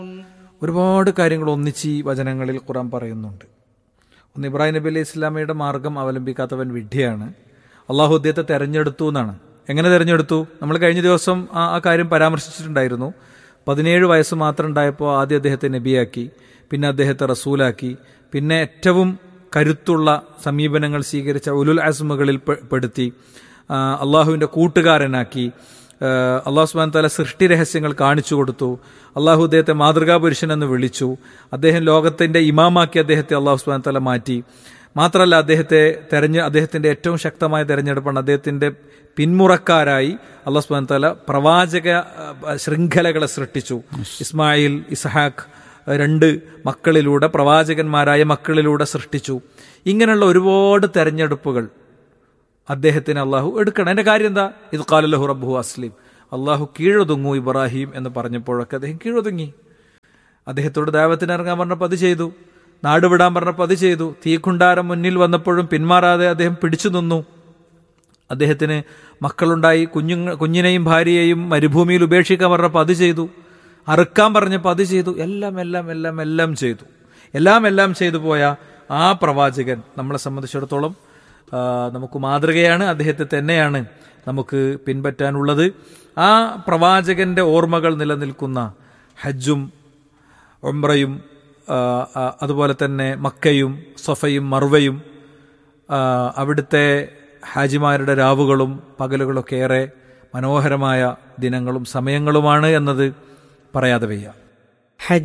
ഒരുപാട് കാര്യങ്ങൾ ഒന്നിച്ച് ഈ വചനങ്ങളിൽ ഖുറാൻ പറയുന്നുണ്ട് ഒന്ന് ഇബ്രാഹിം നബി അലൈഹി ഇസ്ലാമയുടെ മാർഗം അവലംബിക്കാത്തവൻ വിഡ്ഢിയാണ് അള്ളാഹു അദ്ദേഹത്തെ തെരഞ്ഞെടുത്തു എന്നാണ് എങ്ങനെ തെരഞ്ഞെടുത്തു നമ്മൾ കഴിഞ്ഞ ദിവസം ആ ആ കാര്യം പരാമർശിച്ചിട്ടുണ്ടായിരുന്നു പതിനേഴ് വയസ്സ് മാത്രം ഉണ്ടായപ്പോൾ ആദ്യം അദ്ദേഹത്തെ നബിയാക്കി പിന്നെ അദ്ദേഹത്തെ റസൂലാക്കി പിന്നെ ഏറ്റവും കരുത്തുള്ള സമീപനങ്ങൾ സ്വീകരിച്ച ഉലുൽ അസ്മുകളിൽ പെ- പെടുത്തി ആ, അള്ളാഹുവിൻ്റെ കൂട്ടുകാരനാക്കി ആഹ് അള്ളാഹു സുബാൻ തല സൃഷ്ടി രഹസ്യങ്ങൾ കാണിച്ചു കൊടുത്തു അള്ളാഹു അദ്ദേഹത്തെ മാതൃകാ പുരുഷനെന്ന് വിളിച്ചു അദ്ദേഹം ലോകത്തിന്റെ ഇമാമാക്കി അദ്ദേഹത്തെ അള്ളാഹു സുബാൻ തല മാറ്റി മാത്രമല്ല അദ്ദേഹത്തെ തെരഞ്ഞ അദ്ദേഹത്തിന്റെ ഏറ്റവും ശക്തമായ തെരഞ്ഞെടുപ്പാണ് അദ്ദേഹത്തിന്റെ പിന്മുറക്കാരായി അള്ളാഹു സുബാൻ തല പ്രവാചക ആഹ്, ശൃംഖലകളെ സൃഷ്ടിച്ചു ഇസ്മായിൽ ഇസ്ഹാഖ് രണ്ട് മക്കളിലൂടെ പ്രവാചകന്മാരായ മക്കളിലൂടെ സൃഷ്ടിച്ചു ഇങ്ങനെയുള്ള ഒരുപാട് തെരഞ്ഞെടുപ്പുകൾ അദ്ദേഹത്തിന് അള്ളാഹു എടുക്കണം എന്റെ കാര്യം എന്താ ഇത് കാലലഹു റബ്ബു അസ്ലിം അള്ളാഹു കീഴൊതുങ്ങൂ ഇബ്രാഹിം എന്ന് പറഞ്ഞപ്പോഴൊക്കെ അദ്ദേഹം കീഴൊതുങ്ങി അദ്ദേഹത്തോട് ദൈവത്തിന് ഇറങ്ങാൻ പറഞ്ഞപ്പോൾ അത് ചെയ്തു നാട് വിടാൻ പറഞ്ഞപ്പോൾ അത് ചെയ്തു തീക്കുണ്ടാരം മുന്നിൽ വന്നപ്പോഴും പിന്മാറാതെ അദ്ദേഹം പിടിച്ചു നിന്നു അദ്ദേഹത്തിന് മക്കളുണ്ടായി കുഞ്ഞുങ്ങൾ കുഞ്ഞിനെയും ഭാര്യയെയും മരുഭൂമിയിൽ ഉപേക്ഷിക്കാൻ പറഞ്ഞപ്പോൾ അത് ചെയ്തു അറുക്കാൻ പറഞ്ഞപ്പോൾ അത് ചെയ്തു എല്ലാം എല്ലാം എല്ലാം എല്ലാം ചെയ്തു എല്ലാം എല്ലാം ചെയ്തു പോയ ആ പ്രവാചകൻ നമ്മളെ സംബന്ധിച്ചിടത്തോളം ആ, നമുക്ക് മാതൃകയാണ് അദ്ദേഹത്തെ തന്നെയാണ് നമുക്ക് പിൻപറ്റാനുള്ളത് ആ പ്രവാചകന്റെ ഓർമ്മകൾ നിലനിൽക്കുന്ന ഹജ്ജും ഒമ്രയും ആ, ആ, അതുപോലെ തന്നെ മക്കയും സൊഫയും മർവയും ആ, അവിടുത്തെ ഹാജിമാരുടെ രാവുകളും പകലുകളൊക്കെ ഏറെ മനോഹരമായ ദിനങ്ങളും സമയങ്ങളുമാണ് എന്നത് പറയാതെ വയ്യ